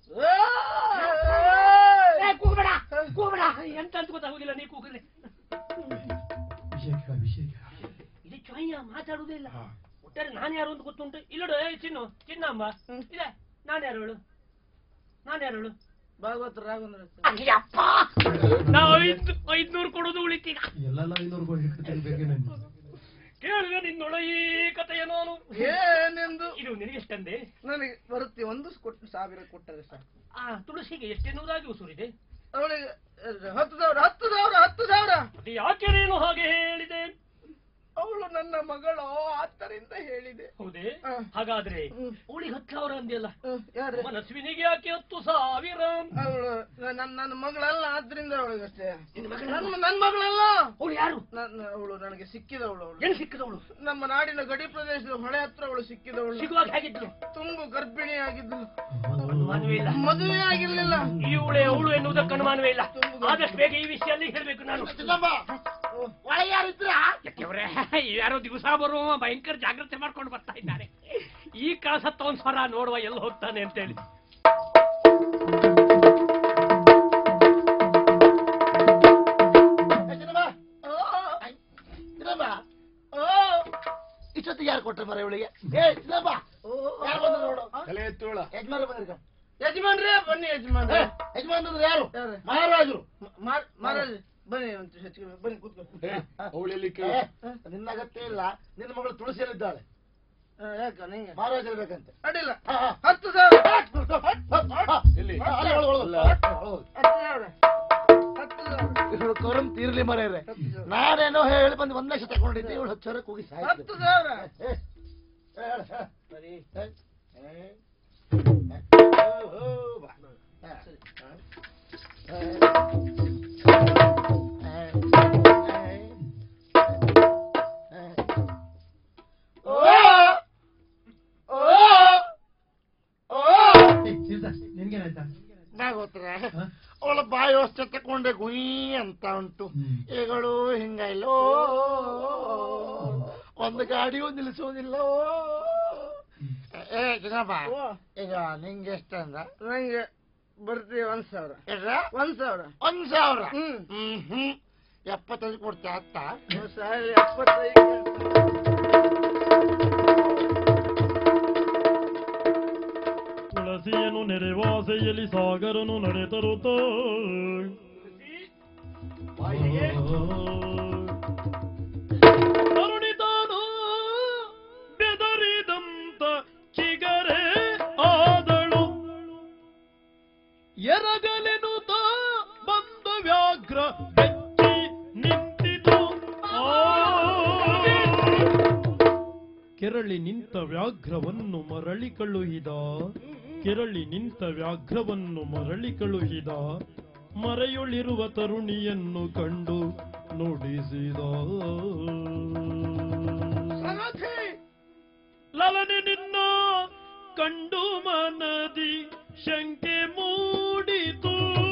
ಏ, ಕೂಗ್ಬೇಡ ಕೂಗ್ಬೇಡ ಎಂತ ಅಂತ ಗೊತ್ತಾಗುದಿಲ್ಲ ನೀ ಕೂಗಿದ್ರೆ ಅಭಿಷೇಕ ಅಭಿಷೇಕ ಇದು ಚೊಯ್ಯ ಮಾತಾಡುವುದೇ ಇಲ್ಲ ಒಟ್ಟಾರೆ ನಾನು ಯಾರು ಅಂತ ಗೊತ್ತುಂಟು ಇಲ್ಲಡು ಏ ಚಿನ್ನು ಚಿನ್ನಮ್ಮ ಇದೆ ನಾನು ಯಾರು ಹೇಳು ನಾನು ಯಾರು ಹೇಳು ಭಾಗವತ ರಾಘವೇಂದ್ರ ಅಯ್ಯಪ್ಪ ನಾವು ಐದ್ ಐದ್ನೂರು ಕೊಡೋದು ಉಳಿತೀಗ ಎಲ್ಲೆಲ್ಲ ಐನೂರು ಹಿಟ್ಟು ಬೇಕೆ ನಾನು ಕೇಳಿದೆ ನಿನ್ನೊಳ ಈ ಕಥೆಯ ನಾನು ಏನೆಂದು ಇದು ನಿನಗೆ ಎಷ್ಟಂದೆ ನನಗೆ ಬರುತ್ತೆ ಒಂದು ಕೊಟ್ಟು ಸಾವಿರ ಕೊಟ್ಟರೆ ಸಾಕು ಆ ತುಳಸಿಗೆ ಎಷ್ಟೆನ್ನುವುದಾಗಿ ಉಸುರಿದೆ ಅವಳಿಗೆ ಹತ್ತು ಸಾವಿರ ಹತ್ತು ಸಾವಿರ ಹತ್ತು ಸಾವಿರ ಅದು ಯಾಕೆ ನೀನು ಹಾಗೆ ಹೇಳಿದೆ ಅವಳು ನನ್ನ ಮಗಳು ಆದ್ದರಿಂದ ಹೇಳಿದೆ ಹೌದೇ ಹ. ಹಾಗಾದ್ರೆ ಹ್ಮ್. ಅವಳಿಗೆ ಹತ್ತು ಸಾವಿರ ಅಂದಿಯಲ್ಲ ಹ್ಮ್, ಯಾರು ಮನಸ್ವಿನಿಗೆ ಯಾಕೆ ಹತ್ತು ಸಾವಿರ ಅವಳು ನನ್ನ ನನ್ನ ಮಗಳಲ್ಲ ಆದ್ರಿಂದ ಅವಳಿಗೆ ಅಷ್ಟೇ ನಿನ್ನ ಮಗಳ ನನ್ನ ನನ್ನ ಮಗಳಲ್ಲ ಅವಳು ಯಾರು ನನ್ನ ಅವಳು ನನಗೆ ಸಿಕ್ಕಿದವಳು ಅವಳು ಎಲ್ಲಿ ಸಿಕ್ಕದವಳು ನಮ್ಮ ನಾಡಿನ ಗಡಿ ಪ್ರದೇಶದ ಹೊಳೆ ಹತ್ರ ಅವಳು ಸಿಕ್ಕಿದವಳು ಸಿಗುವಾಗ ಹೇಗಿದ್ಲು ತುಂಬು ಗರ್ಭಿಣಿಯಾಗಿದ್ದು ಅನುಮಾನವೇ ಇಲ್ಲ ಮದುವೆ ಆಗಿರ್ಲಿಲ್ಲ ಇವಳೆ ಅವಳು ಎನ್ನುವುದಕ್ಕೆ ಅನುಮಾನವೇ ಇಲ್ಲ ಆದಷ್ಟು ಬೇಗ ಈ ವಿಷಯದಲ್ಲಿ ಹೇಳ್ಬೇಕು ನಾನು ಒಳಗೆ ಯಾರಿದ್ರ ಯಾಕೆವ್ರೆ ಯಾರೋ ದಿವಸ ಬರುವ ಭಯಂಕರ ಜಾಗ್ರತೆ ಮಾಡ್ಕೊಂಡು ಬರ್ತಾ ಇದ್ದಾರೆ ಈ ಕಳಸತ್ತವನ್ ಸ್ವರ ನೋಡುವ ಎಲ್ಲಿ ಹೋಗ್ತಾನೆ ಅಂತ ಹೇಳಿ ಇಷ್ಟೊತ್ತಿಗೆ ಯಾರು ಕೊಟ್ರೆ ಮರ ಇವಳಿಗೆ ಏ ಚಿನ್ನಪ್ಪ ಯಾರು ಬಂದ್ರು ನೋಡು ತಲೆ ಎತ್ತೋಳ ಯಜಮಾನ ಬಂದಿರ್ಕ ಯಜಮಾನ್ರೇ ಬನ್ನಿ ಯಜಮಾನ್ರೆ ಯಜಮಾನ್ರು ಯಾರು ಮಹಾರಾಜರು ಮಹಾರಾಜ ಬನ್ನಿ ಒಂದು ಹೆಚ್ಚಿಗೆ ಬನ್ನಿ ಕೂತ್ಕೊ ಅವಳೆಲ್ಲಿ ಏ, ನಿನ್ನ ಅಗತ್ಯ ಇಲ್ಲ ನಿನ್ನ ಮಗಳು ತುಳಸಿಯಲ್ಲಿದ್ದಾಳೆ ಯಾಕ ನಿಂಗೆ ಮಹಾರಾಜರು ಬೇಕಂತೆ ಅಡ್ಡಿಲ್ಲ ಹತ್ತು ಸಾವಿರ ಎಲ್ಲಿ? ಅಲ್ಲ, ಒಳಗೆ, ಒಳಗೆ. ಅಲ್ಲ. ಹತ್ತು ಸಾವಿರ ಹತ್ತು ಸಾವಿರ ಇವಳು ಕರಂ ತೀರ್ಲಿ ಮರೆಯರೆ ನಾನೇನೋ ಹೇಳಿ ಬಂದು ಒಂದ್ ಲಕ್ಷ ತಗೊಂಡಿದ್ದೆ ಇವಳು ಹತ್ತು ಸಾವಿರ ಕೂಗಿ ಹತ್ತು ಸಾವಿರ ಸರಿ ನಿನ್ಗೇನಾಯ್ತಾ ಭಾಗವತರ ಹ? ಅವಳ ಬಾಯಿ ವ್ಯವಸ್ಥೆ ತಕೊಂಡೆ ಗುಯ್ ಅಂತ ಉಂಟು ಹ್ಮ್. ಈಗಳು ಹಿಂಗ ಇಲ್ಲೋ ಒಂದು ಗಾಡಿಯೂ ನಿಲ್ಲಿಸೋದಿಲ್ಲೋ ಏ ಚಿನ್ನಪ್ಪ ಈಗ ನಿಂಗೆ ಎಷ್ಟು ಅಂದ ನಂಗೆ ಬರ್ತೀವಿ ಒಂದ್ ಸಾವಿರ ಒಂದ್ ಸಾವಿರ ಒಂದ್ ಸಾವಿರ ಹ್ಮ್ ಹ್ಮ್ ಎಪ್ಪತ್ತೈದು ಕೊಡ್ತೀಯ ಅತ್ತ ಎಪ್ಪತ್ತೈದು ತುಳಸಿಯನು ನೆರೆವಾಸೆಯಲ್ಲಿ ಸಾಗರನು ನಡೆತರುತ್ತ ತರುಣಿತಾನು ಬೆದರಿದಂತ ಚಿಗರೆ ಆದಳು ಎರಗಲೆನುತ ಬಂದ ವ್ಯಾಘ್ರ ಬೆಚ್ಚಿ ನಿಂತಿತು ಆ. ಕೆರಳಿ ನಿಂತ ವ್ಯಾಘ್ರವನ್ನು ಮರಳಿ ಕಳುಹಿದ ಕೆರಳಿ ನಿಂತ ವ್ಯಾಘ್ರವನ್ನು ಮರಳಿ ಕಳುಹಿದ ಮರೆಯೊಳಿರುವ ತರುಣಿಯನ್ನು ಕಂಡು ನುಡಿಸಿದ ಲಲನೆ ನಿನ್ನ ಕಂಡು ಮನದಿ ಶಂಕೆ ಮೂಡಿತು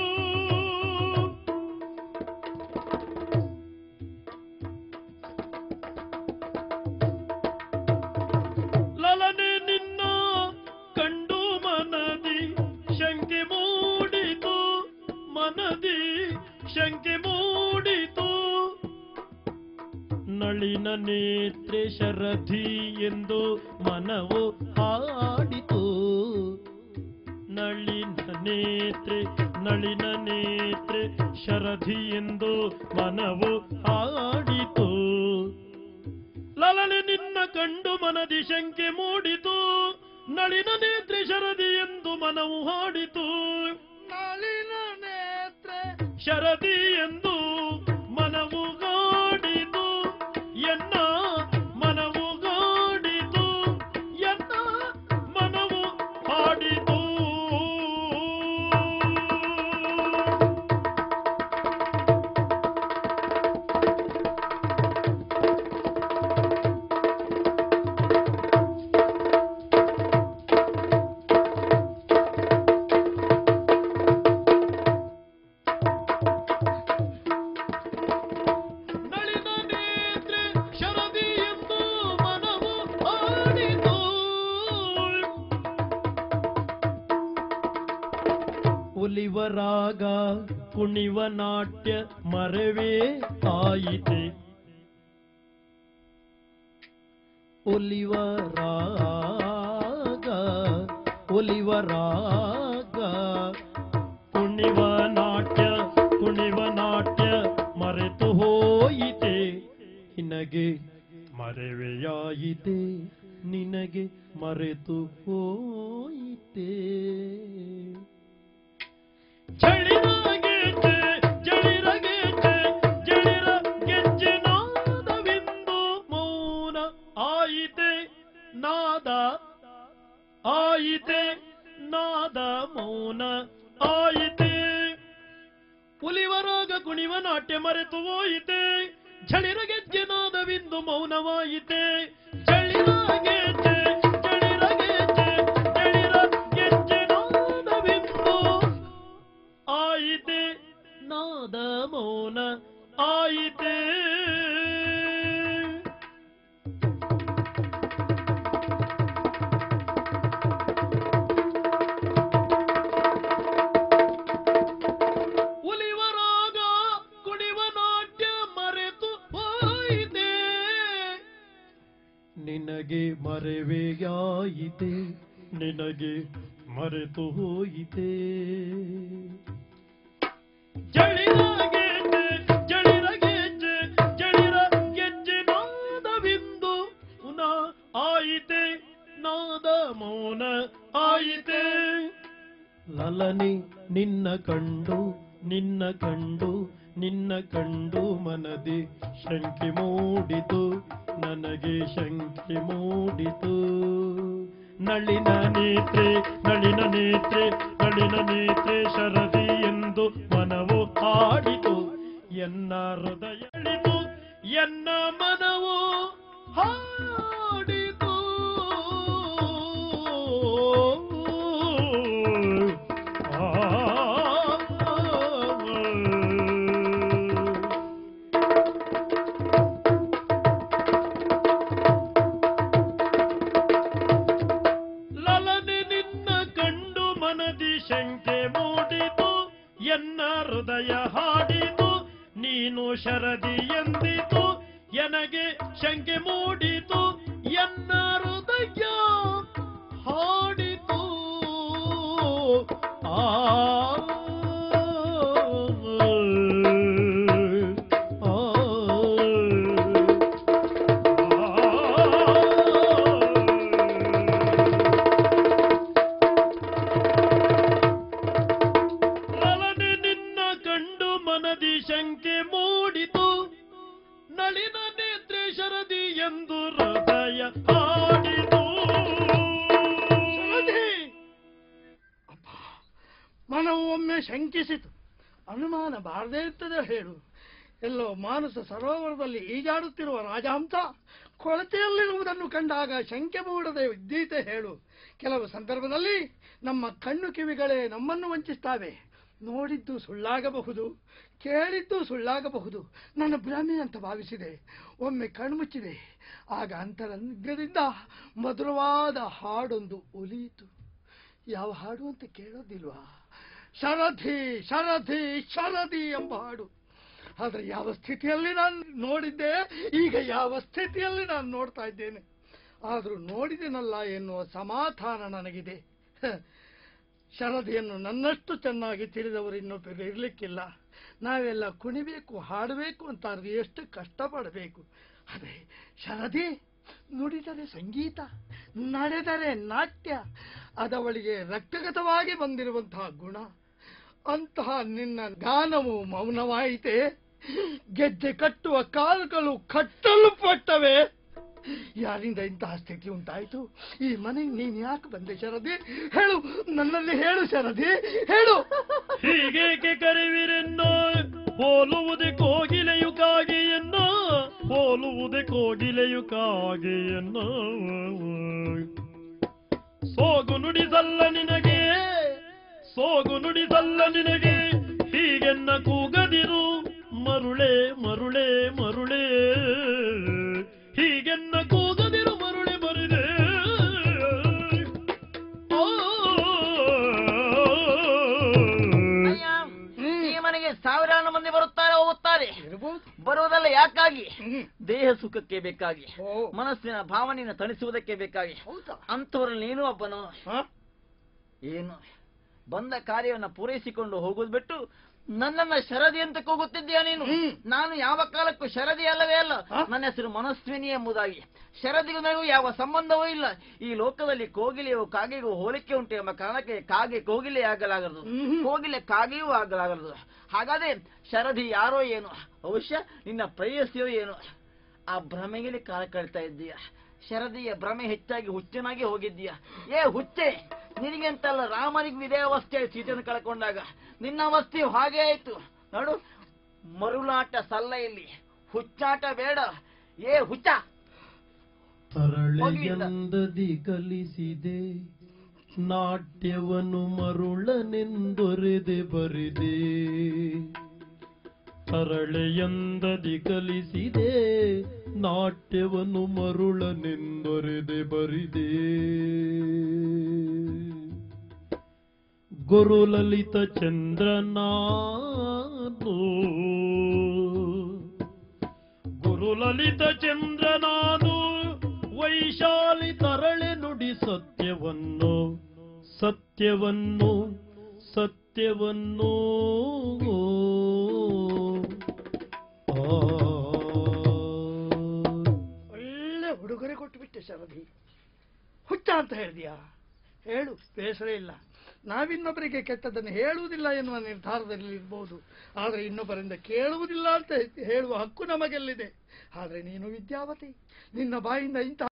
ಲಲನೆ ನಿನ್ನ ಕಂಡು ಮನದಿ ಶಂಕೆ ಮೂಡಿತು ಮನದಿ ಶಂಕೆ ಮೂಡಿತು ನಳಿನ ನೇತ್ರೆ ಶರಧಿ ಎಂದು ಮನವು ಹಾಡಿತು ನಳಿನ ನೇತ್ರೆ ನಳಿನ ನೇತ್ರೆ ಶರಧಿ ಎಂದು ಮನವು ಹಾಡಿತು ಲಲನೆ ನಿನ್ನ ಕಂಡು ಮನದಿ ಶಂಕೆ ಮೂಡಿತು ನಳಿನ ನೇತ್ರೆ ಶರದಿ ಎಂದು ಮನವು ಹಾಡಿತು ನಳಿನ ನೇತ್ರೆ ಶರದಿ ಎಂದು ಮನವು ಗಾಡಿತು ಎನ್ನ ಮನವು ಗಾಡಿತು ಎನ್ನ ಮನವು ಹಾಡಿತು ನಳಿನ ನೇತ್ರೆ ಶರದಿ ಎಂದು ಮನವು ಹಾಡಿತು ಒಲಿವ ರಾಗ ಕುಣಿವ ನಾಟ್ಯ ಮರವೇ ಆಯಿತೆ ಒಲಿವ ರಾಗ ಒಲಿವ ರಾಗ ಕುಣಿವ ನಾಟ್ಯ ಕುಣಿವ ನಾಟ್ಯ ಮರೆತು ಹೋಯಿತೆ ನಿನಗೆ ಮರೆವೆಯಾಯಿತೆ ನಿನಗೆ ಮರೆತು ಹೋಯಿತೆ ಜಳಿರ ಗೆಜ್ಜೆ ಜಳಿರ ಗೆಜ್ಜೆ ಜಳಿರ ಗೆಜ್ಜೆ ನಾದವಿಂದು ಮೌನ ಆಯಿತೆ ನಾದ ಆಯಿತೆ ನಾದ ಮೌನ ಆಯಿತೆ ಉಲಿವರಾಗ ಕುಣಿವ ನಾಟ್ಯ ಮರೆತು ಹೋಯಿತೆ ಝಳಿರ ಗೆಜ್ಜೆ ನಾದವಿಂದು ಮೌನವಾಯಿತೆ ಝಳಿರ ಗೆಜ್ಜೆ ಝಳಿರ ಗೆಜ್ಜೆ ಝಳಿರ ಗೆಜ್ಜೆ ನಾದವಿಂದು ಆಯಿತೆ ನಾದ ಮೌನ ಆಯಿತೆ ಉಲಿವರಾಗ ಕುಣಿವ ನಾಟ್ಯ ಮರೆತು ಹೋಯಿತೆ ನಿನಗೆ ಮರೆವೆಯಾಯಿತೆ ನಿನಗೆ ಮರೆತು ಹೋಯಿತೆ ಜಳಿರ ಗೆಜ್ಜೆ ಜಳಿರ ಗೆಜ್ಜೆ ಜಳಿರ ಗೆಜ್ಜೆ ನಾದವಿಂದು ಪುನಃ ಆಯಿತೆ ನಾದ ಮೌನ ಆಯಿತೆ ಲಲನೆ ನಿನ್ನ ಕಂಡು ನಿನ್ನ ಕಂಡು ನಿನ್ನ ಕಂಡು ಮನದಿ ಶಂಕೆ ಮೂಡಿತು ನನಗೆ ಶಂಕೆ ಮೂಡಿತು ನಳಿನ ನೇತ್ರೆ ನಳಿನ ನೇತ್ರೆ ನಳಿನ ನೇತ್ರೆ ಶರದಿ ಎಂದು ಮನವು ಹಾಡಿತು ಎನ್ನ ಹೃದಯ ಎಳಿತು ಎನ್ನ ಮನವು ಹಾಡಿತು ಲಲನೆ ನಿನ್ನ ಕಂಡು ಮನದಿ ಶಂಕೆ ಮೂಡಿತು ಎನ್ನ ಹೃದಯ ಹಾಡಿತು ನೀನು ಶರದಿ ಎಂದಿತು ಎನಗೆ ಶಂಕೆ ಮೂಡಿತು ಎನ್ನ ಹೃದಯ ಹಾಡಿತು ಆ ಲಲನೆ ನಿನ್ನ ಕಂಡು ಮನದಿ ಶಂಕೆ ಮೂಡಿತು ನಳಿನ ನೇತ್ರೆ ಶರದಿ ಎಂದು ಹೃದಯ ಹಾಡಿತು ಮನವು ಒಮ್ಮೆ ಶಂಕಿಸಿತು ಅನುಮಾನ ಬಾರದೇ ಇರ್ತದೆ ಹೇಳು ಎಲ್ಲೋ ಮಾನಸ ಸರೋವರದಲ್ಲಿ ಈಜಾಡುತ್ತಿರುವ ರಾಜಹಂಸ ಕೊಳತೆಯಲ್ಲಿರುವುದನ್ನು ಕಂಡಾಗ ಶಂಕೆ ಮೂಡದೆ ಇದ್ದೀತೆ ಹೇಳು ಕೆಲವು ಸಂದರ್ಭದಲ್ಲಿ ನಮ್ಮ ಕಣ್ಣು ಕಿವಿಗಳೇ ನಮ್ಮನ್ನು ವಂಚಿಸ್ತಾವೆ ನೋಡಿದ್ದು ಸುಳ್ಳಾಗಬಹುದು ಕೇಳಿದ್ದು ಸುಳ್ಳಾಗಬಹುದು ನನ್ನ ಭ್ರಮೆ ಅಂತ ಭಾವಿಸಿದೆ ಒಮ್ಮೆ ಕಣ್ಮುಚ್ಚಿದೆ ಆಗ ಅಂತರಂಗದಿಂದ ಮಧುರವಾದ ಹಾಡೊಂದು ಒಲಿಯಿತು ಯಾವ ಹಾಡು ಅಂತ ಕೇಳೋದಿಲ್ವಾ ಶರಧಿ ಶರಧಿ ಶರಧಿ ಎಂಬ ಹಾಡು ಆದ್ರೆ ಯಾವ ಸ್ಥಿತಿಯಲ್ಲಿ ನಾನು ನೋಡಿದ್ದೆ ಈಗ ಯಾವ ಸ್ಥಿತಿಯಲ್ಲಿ ನಾನು ನೋಡ್ತಾ ಇದ್ದೇನೆ ಆದ್ರೂ ನೋಡಿದೆನಲ್ಲ ಎನ್ನುವ ಸಮಾಧಾನ ನನಗಿದೆ ಹ. ಶರದಿಯನ್ನು ನನ್ನಷ್ಟು ಚೆನ್ನಾಗಿ ತಿಳಿದವರು ಇನ್ನೊಬ್ಬರು ಇರ್ಲಿಕ್ಕಿಲ್ಲ ನಾವೆಲ್ಲ ಕುಣಿಬೇಕು ಹಾಡಬೇಕು ಅಂತಾದ್ರೆ ಎಷ್ಟು ಕಷ್ಟಪಡಬೇಕು ಅದೇ ಶರದಿ ನುಡಿದರೆ ಸಂಗೀತ ನಡೆದರೆ ನಾಟ್ಯ ಅದವಳಿಗೆ ರಕ್ತಗತವಾಗಿ ಬಂದಿರುವಂತಹ ಗುಣ ಅಂತಹ ನಿನ್ನ ಗಾನವು ಮೌನವಾಯಿತೆ ಗೆಜ್ಜೆ ಕಟ್ಟುವ ಕಾಲುಗಳು ಕಟ್ಟಲ್ಪಟ್ಟವೆ ಯಾರಿಂದ ಇಂತಹ ಸ್ಥಿತಿ ಉಂಟಾಯಿತು ಈ ಮನೆಗೆ ನೀನ್ ಯಾಕೆ ಬಂದೆ ಶರದಿ ಹೇಳು ನನ್ನಲ್ಲಿ ಹೇಳು ಶರದಿ ಹೇಳು ಹೀಗೇಕೆ ಕರೆವಿರೆನ್ನೋ ಹೋಲುವುದೇ ಕೋಗಿಲೆಯು ಕಾಗೆಯನ್ನೋ ಹೋಲುವುದೇ ಕೋಗಿಲೆಯು ಕಾಗೆಯನ್ನೋ ಸೋಗು ನುಡಿಸಲ್ಲ ನಿನಗೆ ಸೋಗು ನುಡಿಸಲ್ಲ ನಿನಗೆ ಹೀಗೆನ್ನ ಕೂಗದಿರು ಮರುಳೆ ಮರುಳೆ ಮರುಳೆ ಹೀಗೆನ್ನ ಕೂಗದಿರು ಮರುಳೆ ಮರುಳೆ ಅಯ್ಯ, ಈ ಮನೆಗೆ ಸಾವಿರಾರು ಮಂದಿ ಬರುತ್ತಾರೆ ಹೋಗುತ್ತಾರೆ ಇರ್ಬೋದು ಬರುವುದಲ್ಲ ಯಾಕಾಗಿ ಹ್ಮ್. ದೇಹ ಸುಖಕ್ಕೆ ಬೇಕಾಗಿ ಓ ಮನಸ್ಸಿನ ಭಾವನೆಯನ್ನು ತಣಿಸುವುದಕ್ಕೆ ಬೇಕಾಗಿ ಹೌದಾ ಅಂತವರಲ್ಲಿ ನೀನು ಒಬ್ಬನು ಹ? ಏನು ಬಂದ ಕಾರ್ಯವನ್ನು ಪೂರೈಸಿಕೊಂಡು ಹೋಗುವುದು ಬಿಟ್ಟು ನನ್ನನ್ನ ಶರದಿ ಅಂತ ಕೂಗುತ್ತಿದ್ದೀಯ ನೀನು ಹ್ಮ್. ನಾನು ಯಾವ ಕಾಲಕ್ಕೂ ಶರದಿ ಅಲ್ಲವೇ ಅಲ್ಲ ಹ? ನನ್ನ ಹೆಸರು ಮನಸ್ವಿನಿ ಎಂಬುದಾಗಿ ಶರದಿಗೂ ನನಗೂ ಯಾವ ಸಂಬಂಧವೂ ಇಲ್ಲ ಈ ಲೋಕದಲ್ಲಿ ಕೋಗಿಲೆಯು ಕಾಗೆಗೂ ಹೋಲಿಕೆ ಉಂಟು ಎಂಬ ಕಾರಣಕ್ಕೆ ಕಾಗೆ ಕೋಗಿಲೆ ಆಗಲಾಗದು ಹ್ಮ್. ಕೋಗಿಲೆ ಕಾಗೆಯೂ ಆಗಲಾಗದು ಹಾಗಾದ್ರೆ ಶರದಿ ಯಾರೋ ಏನು ಅವಶ್ಯ ನಿನ್ನ ಪ್ರೇಯಸಿಯೋ ಏನು ಆ ಭ್ರಮೆಗೆ ಕಾಲ ಕಳ್ತಾ ಇದ್ದೀಯ ಶರದಿಯ ಭ್ರಮೆ ಹೆಚ್ಚಾಗಿ ಹುಚ್ಚನಾಗಿ ಹೋಗಿದ್ದೀಯ ಏ ಹುಚ್ಚೆ ನಿನಗೆ ಅಂತಲ್ಲ ರಾಮನಿಗೆ ಇದೇ ಅವಸ್ಥೆ ಸೀತೆಯನ್ನು ಕಳ್ಕೊಂಡಾಗ ನಿನ್ನ ಅವಸ್ಥೆಯು ಹಾಗೆ ಆಯ್ತು ನೋಡು ಮರುಳಾಟ ಸಲ್ಲ ಇಲ್ಲಿ ಹುಚ್ಚಾಟ ಬೇಡ ಏ ಹುಚ್ಚ ತರಳೆಯಂದದಿ ಕಲಿಸಿದೆ ನಾಟ್ಯವನ್ನು ಮರುಳನೆಂದೊರೆದೆ ಬರಿದೆ ತರಳೆಯಂದದಿ ಕಲಿಸಿದೆ ನಾಟ್ಯವನ್ನು ಮರುಳನೆಂದೊರೆದೆ ಬರಿದೆ ಗುರು ಲಲಿತ ಚಂದ್ರನಾನು ಗುರು ಲಲಿತ ಚಂದ್ರನಾನು ವೈಶಾಲಿ ತರಳೆ ನುಡಿ ಸತ್ಯವನ್ನು ಸತ್ಯವನ್ನು ಸತ್ಯವನ್ನು ಆ ಒಳ್ಳೆ ಉಡುಗೊರೆ ಕೊಟ್ಟು ಬಿಟ್ಟೆ ಶರದಿ ಹುಚ್ಚ ಅಂತ ಹೇಳಿದ್ಯಾ ಹೇಳು ಬೇಸರ ಇಲ್ಲ ನಾವಿನ್ನೊಬ್ಬರಿಗೆ ಕೆಟ್ಟದನ್ನು ಹೇಳುವುದಿಲ್ಲ ಎನ್ನುವ ನಿರ್ಧಾರದಲ್ಲಿ ಇರ್ಬೋದು ಆದರೆ ಇನ್ನೊಬ್ಬರಿಂದ ಕೇಳುವುದಿಲ್ಲ ಅಂತ ಹೇಳುವ ಹಕ್ಕು ನಮಗೆಲ್ಲಿದೆ ಆದರೆ ನೀನು ವಿದ್ಯಾವತಿ ನಿನ್ನ ಬಾಯಿಂದ ಇಂತಹ